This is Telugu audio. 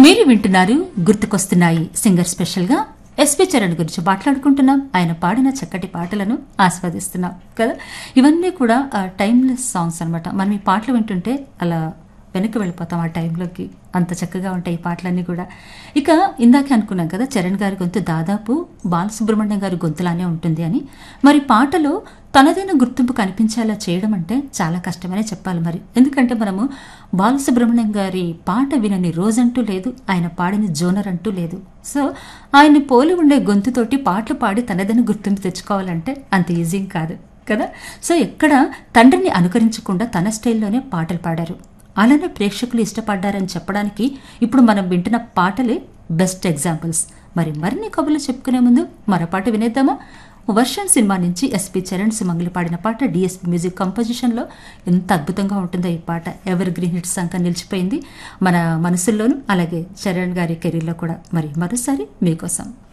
మీరు వింటున్నారు గుర్తుకొస్తున్నాయి సింగర్ స్పెషల్ గా ఎస్పి చరణ్ గురించి మాట్లాడుకుంటున్నాం ఆయన పాడిన చక్కటి పాటలను ఆస్వాదిస్తున్నాం కదా ఇవన్నీ కూడా టైమ్లెస్ సాంగ్స్ అన్నమాట మనం ఈ పాటలు వింటుంటే అలా వెనక్కి వెళ్ళిపోతాం ఆ టైంలోకి అంత చక్కగా ఉంటాయి ఈ పాటలన్నీ కూడా ఇక ఇందాకే అనుకున్నాం కదా చరణ్ గారి గొంతు దాదాపు బాలసుబ్రహ్మణ్యం గారి గొంతులానే ఉంటుంది అని మరి పాటలో తనదైన గుర్తింపు కనిపించేలా చేయడం అంటే చాలా కష్టమనే చెప్పాలి మరి ఎందుకంటే మనము బాలసుబ్రహ్మణ్యం గారి పాట వినని రోజంటూ లేదు ఆయన పాడిన జోనర్ అంటూ లేదు సో ఆయన్ని పోలి ఉండే గొంతుతోటి పాటలు పాడి తనదైన గుర్తింపు తెచ్చుకోవాలంటే అంత ఈజీ కాదు కదా సో ఎక్కడ తండ్రిని అనుకరించకుండా తన స్టైల్లోనే పాటలు పాడారు అలానే ప్రేక్షకులు ఇష్టపడ్డారని చెప్పడానికి ఇప్పుడు మనం వింటున్న పాటలే బెస్ట్ ఎగ్జాంపుల్స్ మరి మరిన్ని కబుర్లు చెప్పుకునే ముందు మరో పాట వినేద్దామా వర్షన్ సినిమా నుంచి ఎస్పి చరణ్ సుమంగులు పాడిన పాట డిఎస్పి మ్యూజిక్ కంపోజిషన్లో ఎంత అద్భుతంగా ఉంటుందో ఈ పాట ఎవర్ గ్రీన్ హిట్స్ అంకా నిలిచిపోయింది మన మనసుల్లోనూ అలాగే చరణ్ గారి కెరీర్లో కూడా మరి మరోసారి మీకోసం